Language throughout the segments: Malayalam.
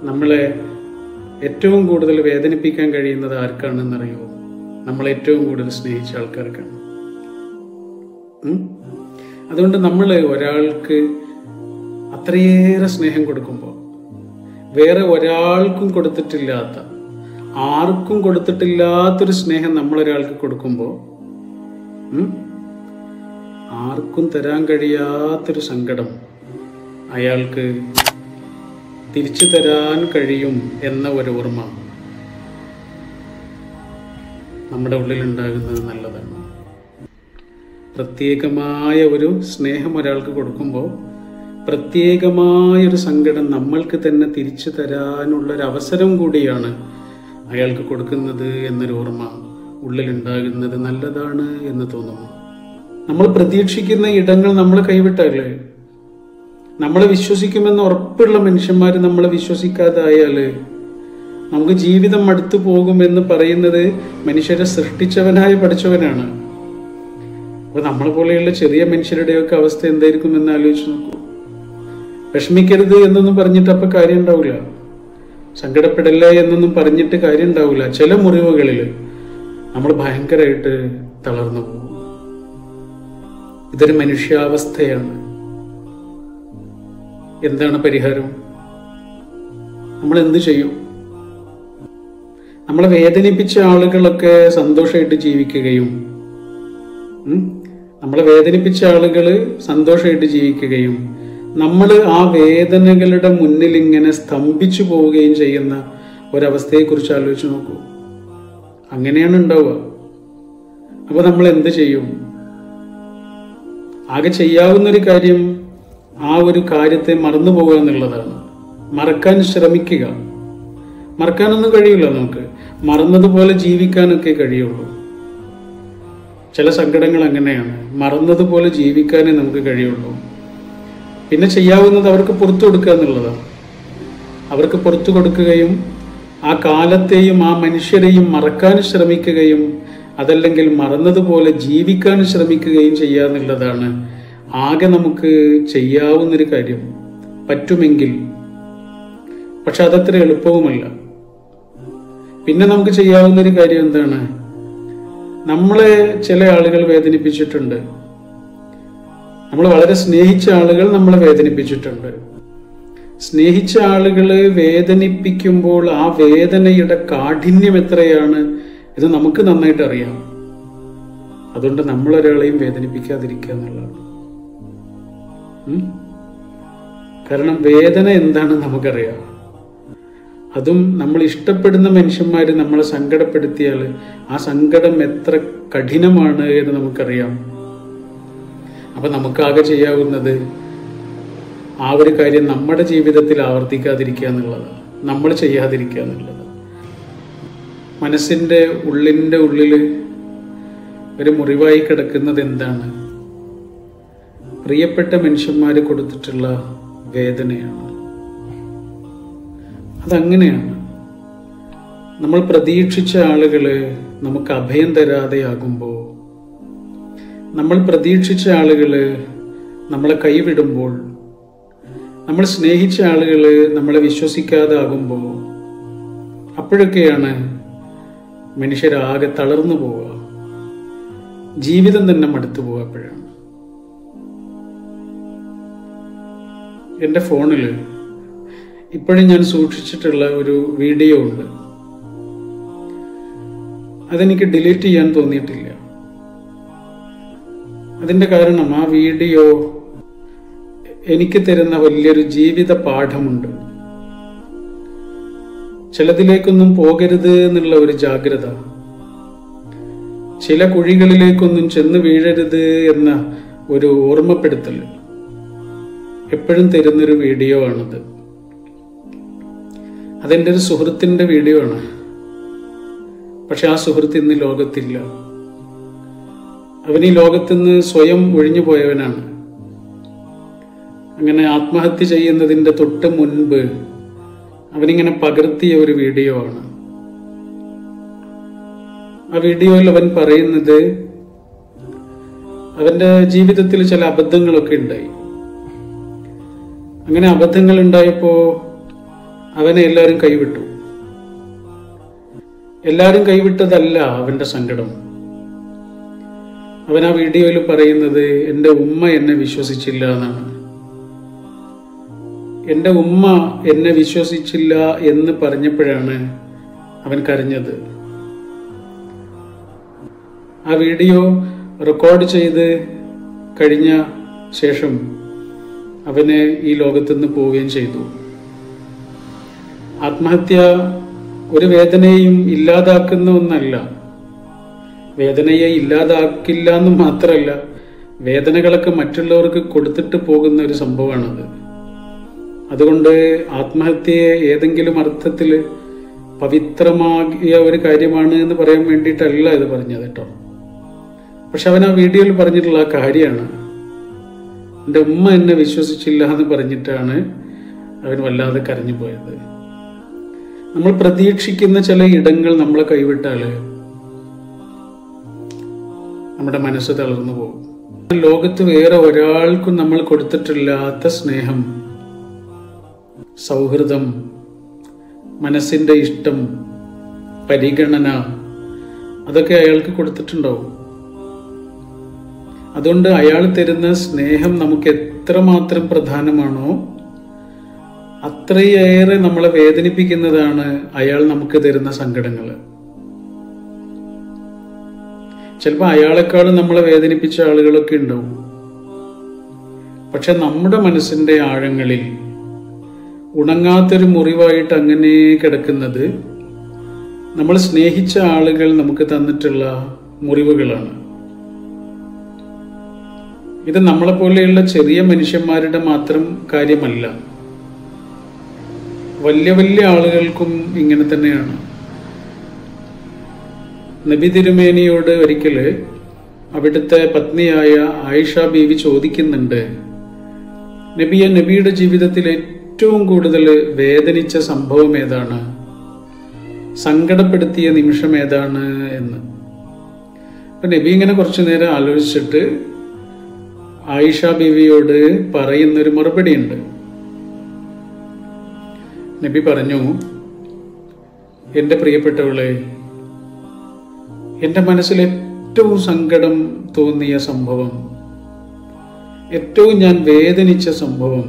നമ്മളെ ഏറ്റവും കൂടുതൽ വേദനിപ്പിക്കാൻ കഴിയുന്നത് ആർക്കാണെന്നറിയോ നമ്മൾ ഏറ്റവും കൂടുതൽ സ്നേഹിച്ച ആൾക്കാർക്കാണ് ഉം? അതുകൊണ്ട് നമ്മൾ ഒരാൾക്ക് അത്രയേറെ സ്നേഹം കൊടുക്കുമ്പോൾ വേറെ ഒരാൾക്കും കൊടുത്തിട്ടില്ലാത്ത ആർക്കും കൊടുത്തിട്ടില്ലാത്തൊരു സ്നേഹം നമ്മൾ ഒരാൾക്ക് കൊടുക്കുമ്പോൾ ഉം, ആർക്കും തരാൻ കഴിയാത്തൊരു സങ്കടം അയാൾക്ക് തിരിച്ചു തരാൻ കഴിയും എന്ന ഒരു ഓർമ്മ നമ്മുടെ ഉള്ളിൽ ഉണ്ടാകുന്നത് നല്ലതാണ് പ്രത്യേകമായ ഒരു സ്നേഹം ഒരാൾക്ക് കൊടുക്കുമ്പോൾ പ്രത്യേകമായ ഒരു സങ്കടം നമ്മൾക്ക് തന്നെ തിരിച്ചു തരാനുള്ള ഒരു അവസരം കൂടിയാണ് അയാൾക്ക് കൊടുക്കുന്നത് എന്നൊരു ഓർമ്മ ഉള്ളിലുണ്ടാകുന്നത് നല്ലതാണ് എന്ന് തോന്നുന്നു നമ്മൾ പ്രതീക്ഷിക്കുന്ന ഇടങ്ങൾ നമ്മൾ കൈവിട്ടാലേ നമ്മളെ വിശ്വസിക്കുമെന്ന് ഉറപ്പുള്ള മനുഷ്യന്മാർ നമ്മളെ വിശ്വസിക്കാതായാല് നമുക്ക് ജീവിതം മടുത്തു പോകുമെന്ന് പറയുന്നത് മനുഷ്യരെ സൃഷ്ടിച്ചവനായ പഠിച്ചവനാണ് അപ്പൊ നമ്മളെ പോലെയുള്ള ചെറിയ മനുഷ്യരുടെയൊക്കെ അവസ്ഥ എന്തായിരിക്കും എന്ന് ആലോചിച്ച് നോക്കൂ വിഷമിക്കരുത് എന്നൊന്നും പറഞ്ഞിട്ട് അപ്പൊ കാര്യം ഉണ്ടാവില്ല സങ്കടപ്പെടല്ലേ എന്നൊന്നും പറഞ്ഞിട്ട് കാര്യം ഉണ്ടാവില്ല ചില മുറിവുകളിൽ നമ്മൾ ഭയങ്കരമായിട്ട് തളർന്നു പോകും ഇതൊരു മനുഷ്യാവസ്ഥയാണ് എന്താണ് പരിഹാരം നമ്മൾ എന്ത് ചെയ്യും നമ്മളെ വേദനിപ്പിച്ച ആളുകളൊക്കെ സന്തോഷമായിട്ട് ജീവിക്കുകയും ഉം, നമ്മളെ വേദനിപ്പിച്ച ആളുകൾ സന്തോഷമായിട്ട് ജീവിക്കുകയും നമ്മൾ ആ വേദനകളുടെ മുന്നിൽ ഇങ്ങനെ സ്തംഭിച്ചു പോവുകയും ചെയ്യുന്ന ഒരവസ്ഥയെക്കുറിച്ച് ആലോചിച്ച് നോക്കൂ അങ്ങനെയാണ് ഉണ്ടാവുക അപ്പൊ നമ്മൾ എന്ത് ചെയ്യും ആകെ ചെയ്യാവുന്ന ഒരു കാര്യം ആ ഒരു കാര്യത്തെ മറന്നു പോകുക എന്നുള്ളതാണ് മറക്കാൻ ശ്രമിക്കുക മറക്കാനൊന്നും കഴിയില്ല നമുക്ക് മറന്നതുപോലെ ജീവിക്കാനൊക്കെ കഴിയുള്ളൂ ചില സങ്കടങ്ങൾ അങ്ങനെയാണ് മറന്നതുപോലെ ജീവിക്കാനേ നമുക്ക് കഴിയുള്ളൂ പിന്നെ ചെയ്യാവുന്നത് അവർക്ക് പുറത്തു കൊടുക്കുക എന്നുള്ളതാണ് അവർക്ക് പുറത്തു കൊടുക്കുകയും ആ കാലത്തെയും ആ മനുഷ്യരെയും മറക്കാൻ ശ്രമിക്കുകയും അതല്ലെങ്കിൽ മറന്നതുപോലെ ജീവിക്കാൻ ശ്രമിക്കുകയും ചെയ്യുക എന്നുള്ളതാണ് ആകെ നമുക്ക് ചെയ്യാവുന്നൊരു കാര്യം പറ്റുമെങ്കിൽ പക്ഷെ അതത്ര എളുപ്പവുമല്ല പിന്നെ നമുക്ക് ചെയ്യാവുന്ന ഒരു കാര്യം എന്താണ് നമ്മളെ ചില ആളുകൾ വേദനിപ്പിച്ചിട്ടുണ്ട് നമ്മൾ വളരെ സ്നേഹിച്ച ആളുകൾ നമ്മളെ വേദനിപ്പിച്ചിട്ടുണ്ട് സ്നേഹിച്ച ആളുകളെ വേദനിപ്പിക്കുമ്പോൾ ആ വേദനയുടെ കാഠിന്യം എത്രയാണ് ഇത് നമുക്ക് നന്നായിട്ട് അറിയാം അതുകൊണ്ട് നമ്മളൊരാളെയും വേദനിപ്പിക്കാതിരിക്കുക എന്നുള്ളതാണ് ഉം? കാരണം വേദന എന്താണെന്ന് നമുക്കറിയാം അതും നമ്മൾ ഇഷ്ടപ്പെടുന്ന മനുഷ്യന്മാർ നമ്മളെ സങ്കടപ്പെടുത്തിയാൽ ആ സങ്കടം എത്ര കഠിനമാണ് എന്ന് നമുക്കറിയാം അപ്പൊ നമുക്കാകെ ചെയ്യാവുന്നത് ആ ഒരു കാര്യം നമ്മുടെ ജീവിതത്തിൽ ആവർത്തിക്കാതിരിക്കുക എന്നുള്ളതാണ് നമ്മൾ ചെയ്യാതിരിക്കുക എന്നുള്ളത് മനസ്സിന്റെ ഉള്ളിൻ്റെ ഉള്ളിൽ ഒരു മുറിവായി കിടക്കുന്നത് എന്താണ് പ്രിയപ്പെട്ട മനുഷ്യന്മാർ കൊടുത്തിട്ടുള്ള വേദനയാണ് അതങ്ങനെയാണ് നമ്മൾ പ്രതീക്ഷിച്ച ആളുകള് നമുക്ക് അഭയം തരാതെയാകുമ്പോൾ നമ്മൾ പ്രതീക്ഷിച്ച ആളുകള് നമ്മളെ കൈവിടുമ്പോൾ നമ്മൾ സ്നേഹിച്ച ആളുകള് നമ്മളെ വിശ്വസിക്കാതെ ആകുമ്പോൾ അപ്പോഴൊക്കെയാണ് മനുഷ്യരാകെ തളർന്നു പോവുക ജീവിതം തന്നെ മടുത്തു പോവുക അപ്പോഴാണ് എൻ്റെ ഫോണിൽ ഇപ്പോഴും ഞാൻ സൂക്ഷിച്ചിട്ടുള്ള ഒരു വീഡിയോ ഉണ്ട് അതെനിക്ക് ഡിലീറ്റ് ചെയ്യാൻ തോന്നിയിട്ടില്ല അതിന്റെ കാരണം ആ വീഡിയോ എനിക്ക് തരുന്ന വലിയൊരു ജീവിത പാഠമുണ്ട് ചിലതിലേക്കൊന്നും പോകരുത് എന്നുള്ള ഒരു ജാഗ്രത ചില കുഴികളിലേക്കൊന്നും ചെന്ന് വീഴരുത് എന്ന ഒരു ഓർമ്മപ്പെടുത്തൽ എപ്പോഴും തരുന്നൊരു വീഡിയോ ആണത് അതെൻ്റെ ഒരു സുഹൃത്തിൻ്റെ വീഡിയോ ആണ് പക്ഷെ ആ സുഹൃത്ത് ഇന്ന് ലോകത്തില്ല അവൻ ഈ ലോകത്ത് നിന്ന് സ്വയം ഒഴിഞ്ഞു പോയവനാണ് അങ്ങനെ ആത്മഹത്യ ചെയ്യുന്നതിൻ്റെ തൊട്ട് മുൻപ് അവനിങ്ങനെ പകർത്തിയ ഒരു വീഡിയോ ആണ് ആ വീഡിയോയിൽ അവൻ പറയുന്നത് അവന്റെ ജീവിതത്തിൽ ചില അബദ്ധങ്ങളൊക്കെ ഉണ്ടായി അങ്ങനെ അബദ്ധങ്ങൾ ഉണ്ടായപ്പോ അവനെ എല്ലാവരും കൈവിട്ടു എല്ലാവരും കൈവിട്ടതല്ല അവന്റെ സങ്കടം അവൻ ആ വീഡിയോയിൽ പറയുന്നത് എൻ്റെ ഉമ്മ എന്നെ വിശ്വസിച്ചില്ല എന്നാണ് എൻ്റെ ഉമ്മ എന്നെ വിശ്വസിച്ചില്ല എന്ന് പറഞ്ഞപ്പോഴാണ് അവൻ കരഞ്ഞത് ആ വീഡിയോ റെക്കോർഡ് ചെയ്ത് കഴിഞ്ഞ ശേഷം അവന് ഈ ലോകത്തുനിന്ന് പോവുകയും ചെയ്തു ആത്മഹത്യ ഒരു വേദനയും ഇല്ലാതാക്കുന്ന ഒന്നല്ല വേദനയെ ഇല്ലാതാക്കില്ല എന്ന് മാത്രമല്ല വേദനകളൊക്കെ മറ്റുള്ളവർക്ക് കൊടുത്തിട്ട് പോകുന്ന ഒരു സംഭവമാണത് അതുകൊണ്ട് ആത്മഹത്യയെ ഏതെങ്കിലും അർത്ഥത്തിൽ പവിത്രമാകിയ ഒരു കാര്യമാണ് എന്ന് പറയാൻ വേണ്ടിയിട്ടല്ല ഇത് പറഞ്ഞത് കേട്ടോ പക്ഷെ അവൻ ആ വീഡിയോയിൽ പറഞ്ഞിട്ടുള്ള ആ കാര്യമാണ് എൻ്റെ ഉമ്മ എന്നെ വിശ്വസിച്ചില്ല എന്ന് പറഞ്ഞിട്ടാണ് അവൻ വല്ലാതെ കരഞ്ഞു പോയത് നമ്മൾ പ്രതീക്ഷിക്കുന്ന ചില ഇടങ്ങൾ നമ്മളെ കൈവിട്ടാൽ നമ്മുടെ മനസ്സ് തളർന്നു പോകും ലോകത്ത് വേറെ ഒരാൾക്കും നമ്മൾ കൊടുത്തിട്ടില്ലാത്ത സ്നേഹം സൗഹൃദം മനസ്സിൻ്റെ ഇഷ്ടം പരിഗണന അതൊക്കെ അയാൾക്ക് കൊടുത്തിട്ടുണ്ടാവും അതുകൊണ്ട് അയാൾ തരുന്ന സ്നേഹം നമുക്ക് എത്രമാത്രം പ്രധാനമാണോ അത്രയേറെ നമ്മളെ വേദനിപ്പിക്കുന്നതാണ് അയാൾ നമുക്ക് തരുന്ന സങ്കടങ്ങൾ ചിലപ്പോൾ അയാളെക്കാളും നമ്മളെ വേദനിപ്പിച്ച ആളുകളൊക്കെ ഉണ്ടാവും പക്ഷെ നമ്മുടെ മനസ്സിന്റെ ആഴങ്ങളിൽ ഉണങ്ങാത്തൊരു മുറിവായിട്ട് അങ്ങനെ കിടക്കുന്നത് നമ്മൾ സ്നേഹിച്ച ആളുകൾ നമുക്ക് തന്നിട്ടുള്ള മുറിവുകളാണ് ഇത് നമ്മളെപ്പോലെയുള്ള ചെറിയ മനുഷ്യന്മാരുടെ മാത്രം കാര്യമല്ല വലിയ വലിയ ആളുകൾക്കും ഇങ്ങനെ തന്നെയാണ് നബി തിരുമേനിയോട് ഒരിക്കൽ അവിടുത്തെ പത്നിയായ ആയിഷ ബീവി ചോദിക്കുന്നുണ്ട് നബിയെ നബിയുടെ ജീവിതത്തിൽ ഏറ്റവും കൂടുതൽ വേദനിച്ച സംഭവം ഏതാണ് സങ്കടപ്പെടുത്തിയ നിമിഷം ഏതാണ് എന്ന് അപ്പൊ നബി ഇങ്ങനെ കുറച്ചു നേരം ആലോചിച്ചിട്ട് ആയിഷ ബീവിയോട് പറയുന്നൊരു മറുപടി ഉണ്ട് നബി പറഞ്ഞു എൻ്റെ പ്രിയപ്പെട്ടവളെ എൻ്റെ മനസ്സിൽ ഏറ്റവും സങ്കടം തോന്നിയ സംഭവം ഏറ്റവും ഞാൻ വേദനിച്ച സംഭവം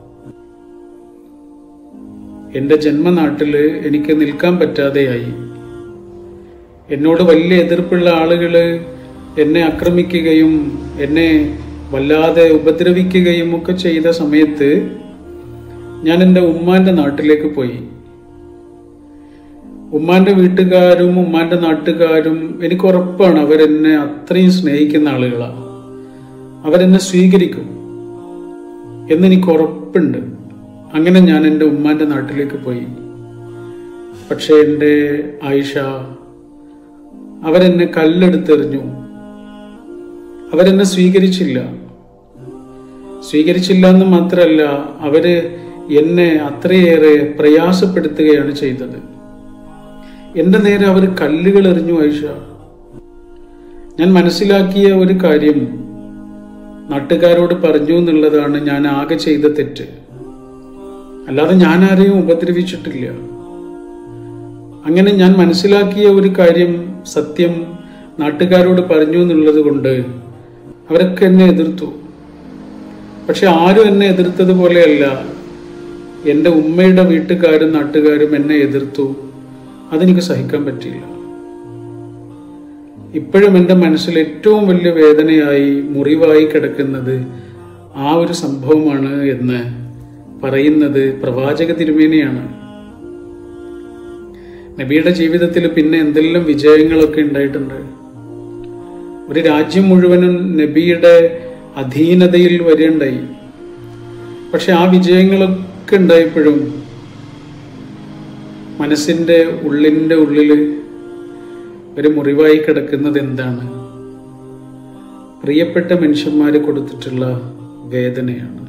എൻ്റെ ജന്മനാട്ടില് എനിക്ക് നിൽക്കാൻ പറ്റാതെയായി എന്നോട് വലിയ എതിർപ്പുള്ള ആളുകൾ എന്നെ ആക്രമിക്കുകയും എന്നെ വല്ലാതെ ഉപദ്രവിക്കുകയും ഒക്കെ ചെയ്ത സമയത്ത് ഞാൻ എൻ്റെ ഉമ്മാന്റെ നാട്ടിലേക്ക് പോയി ഉമ്മാന്റെ വീട്ടുകാരും ഉമ്മാന്റെ നാട്ടുകാരും എനിക്ക് ഉറപ്പാണ് അവരെന്നെ അത്രയും സ്നേഹിക്കുന്ന ആളുകളാണ് അവരെന്നെ സ്വീകരിക്കും എന്നെനിക്ക് ഉറപ്പുണ്ട് അങ്ങനെ ഞാൻ എൻ്റെ ഉമ്മാന്റെ നാട്ടിലേക്ക് പോയി പക്ഷെ എൻ്റെ ആയിഷ അവരെന്നെ കല്ലെടുത്തെറിഞ്ഞു അവരെന്നെ സ്വീകരിച്ചില്ല സ്വീകരിച്ചില്ല എന്ന് മാത്രമല്ല അവര് എന്നെ അത്രയേറെ പ്രയാസപ്പെടുത്തുകയാണ് ചെയ്തത് എന്റെ നേരെ അവർ കല്ലുകൾ എറിഞ്ഞു ആയിഷ ഞാൻ മനസ്സിലാക്കിയ ഒരു കാര്യം നാട്ടുകാരോട് പറഞ്ഞു എന്നുള്ളതാണ് ഞാൻ ആകെ ചെയ്ത തെറ്റ് അല്ലാതെ ഞാൻ ആരെയും ഉപദ്രവിച്ചിട്ടില്ല അങ്ങനെ ഞാൻ മനസ്സിലാക്കിയ ഒരു കാര്യം സത്യം നാട്ടുകാരോട് പറഞ്ഞു എന്നുള്ളത് കൊണ്ട് അവരൊക്കെ എന്നെ എതിർത്തു പക്ഷെ ആരും എന്നെ എതിർത്തത് പോലെയല്ല എൻ്റെ ഉമ്മയുടെ വീട്ടുകാരും നാട്ടുകാരും എന്നെ എതിർത്തു അതെനിക്ക് സഹിക്കാൻ പറ്റിയില്ല ഇപ്പോഴും എൻ്റെ മനസ്സിൽ ഏറ്റവും വലിയ വേദനയായി മുറിവായി കിടക്കുന്നത് ആ ഒരു സംഭവമാണ് എന്ന് പറയുന്നത് പ്രവാചക തിരുമേനിയാണ് നബിയുടെ ജീവിതത്തിൽ പിന്നെ എന്തെല്ലാം വിജയങ്ങളൊക്കെ ഉണ്ടായിട്ടുണ്ട് ഒരു രാജ്യം മുഴുവനും നബിയുടെ അധീനതയിൽ വരികയുണ്ടായി പക്ഷെ ആ വിജയങ്ങളൊക്കെ ഉണ്ടായപ്പോഴും മനസ്സിന്റെ ഉള്ളിൻ്റെ ഉള്ളിൽ ഒരു മുറിവായി കിടക്കുന്നത് എന്താണ് പ്രിയപ്പെട്ട മനുഷ്യന്മാർ കൊടുത്തിട്ടുള്ള വേദനയാണ്